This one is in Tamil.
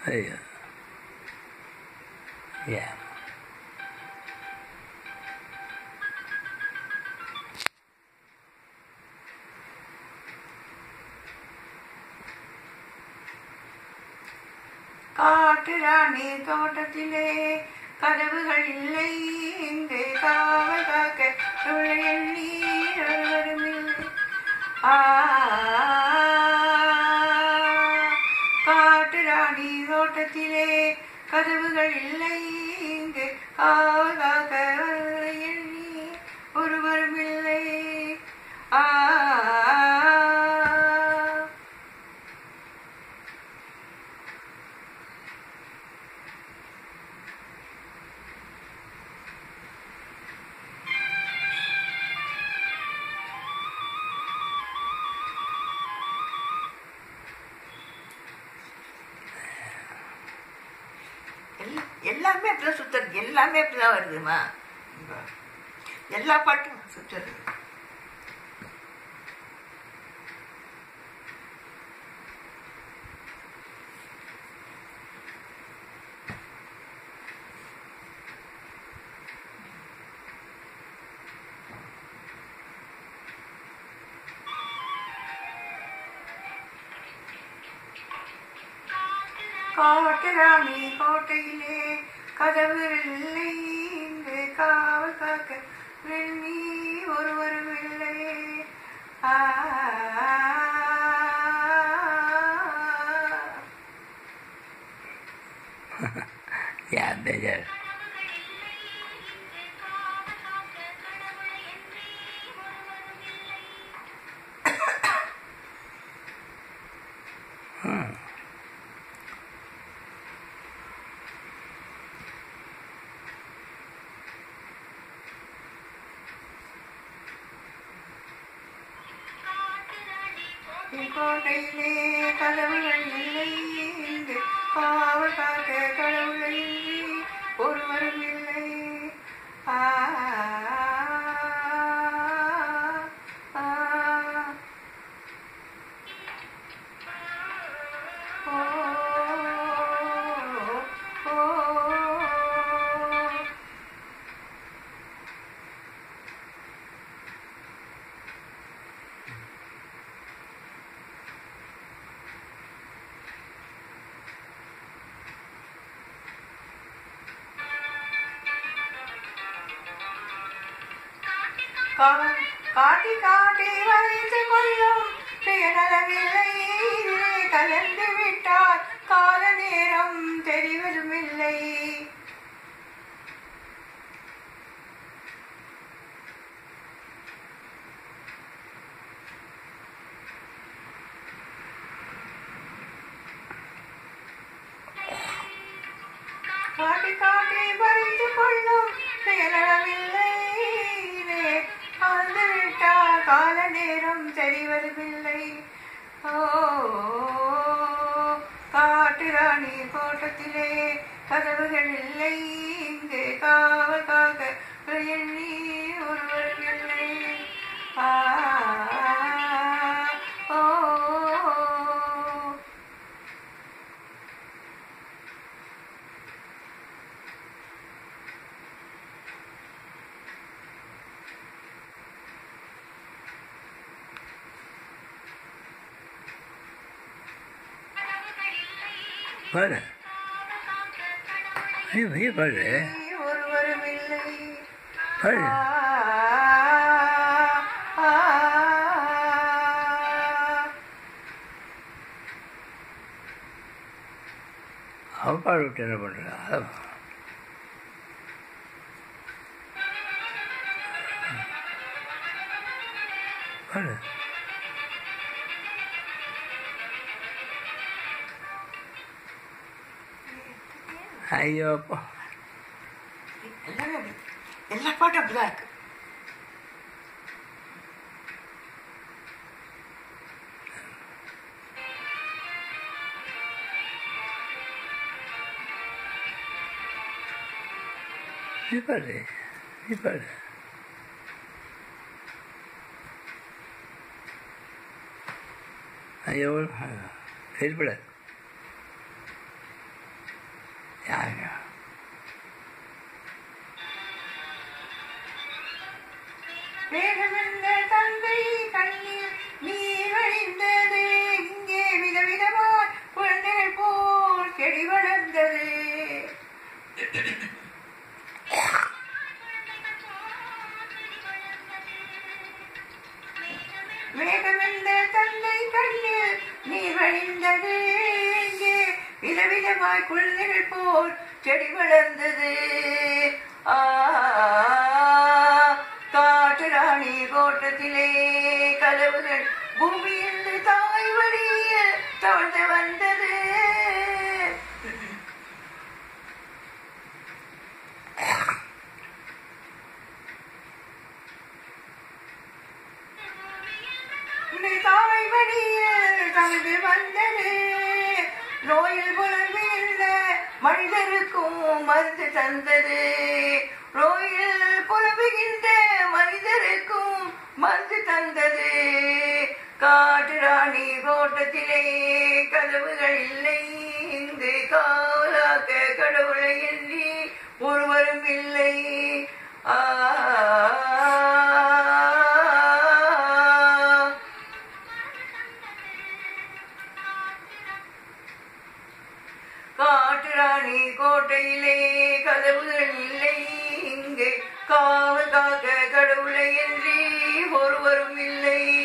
ஐயோ ஏன் காட்டு ராணி தோட்டத்திலே கதவுகள் இல்லை இங்கு காவல் காக்க துளையல் நீர் ஒருவரும் இல்லை ஆ, காட்டு ராணி தோட்டத்திலே கதவுகள் இல்லை இங்கு காவல் காக்க துளையல் நீர் ஒருவரும் இல்லை ஆ எல்லா- எல்லாமே அப்படிதான் சுத்துறது எல்லாமே அப்படிதான் வருதுமா எல்லா பாட்டும் சுத்துறது காட்டுராணி கோட்டையிலே கதவு இல்லை இங்கு காவல் காக்க வெள்ளி ஒருவரும் இல்லை ஆ ஏன் பேஜார் ம் கோட்டையிலே கதவுகள் இல்லை இங்கு காவல் காக்க கடவுளை இன்றி ஒருவரும் இல்லை ஆ ஆ, ஓ, ஓ, ஓ. கா- காட்டி காட்டி வரைந்து கொள்ளும் சுயநலமில்லை இதிலே கலந்து விட்டால் கால நேரம் தெரிவதுமில்லை காட்டி காட்டி பறித்து கொள்ளும் செயலளவில்லை இதிலே கலந்து விட்டால் கால நேரம் தெரிவதுமில்லை ஓ காட்டு ராணி கோட்டத்திலே கதவுகள் இல்லை இங்கு காவல் காக்க எண்ணி ஒருவர் இல்லை ஆ ஓ பாரு ஐயோ ஐயோ பாரு ஒருவரும் இல்லை பாரு அவன் பாடு விட்டு என்ன பண்ணுறா அதான் பாரு ஐயோ அப்பா எல்லாமே அப்படி எல்லா பாட்டும் அப்படிதான் இருக்கு நீ பாரு நீ பாரு ஐயோ செயல்படாது ஐயா வேகமென்ற தந்தை கண்ணில் நீர் வழிந்தது இங்கே விதவிதமாய் குழந்தைகள் போல் செடி வளர்ந்தது வேகமென்ற தந்தை கண்ணில் நீர் வழிந்தது இங்கே விதவிதமாய் குழந்தைகள் போல் செடி வளர்ந்தது ஆ காட்டு ராணி கோட்டத்திலே கதவுகள் பூமியில் தாய் வழிய தவழ்ந்து வந்தது இந்த தாய் வழிய தவழ்ந்து வந்தது நோயில் புலம்பியிருந்த மனிதருக்கும் மருந்து தந்தது நோயில் புலம்புகின்ற மனிதருக்கும் மருந்து தந்தது காட்டு ராணி கோட்டத்திலே கதவுகள் இல்லை இங்கு காவலாக்க கடவுளை எண்ணி ஒருவரும் இல்லை ஆ காட்டுராணி கோட்டையிலே கதவுகள் இல்லை இங்கே காவல் காக்க கடவுளை என்று ஒருவரும் இல்லை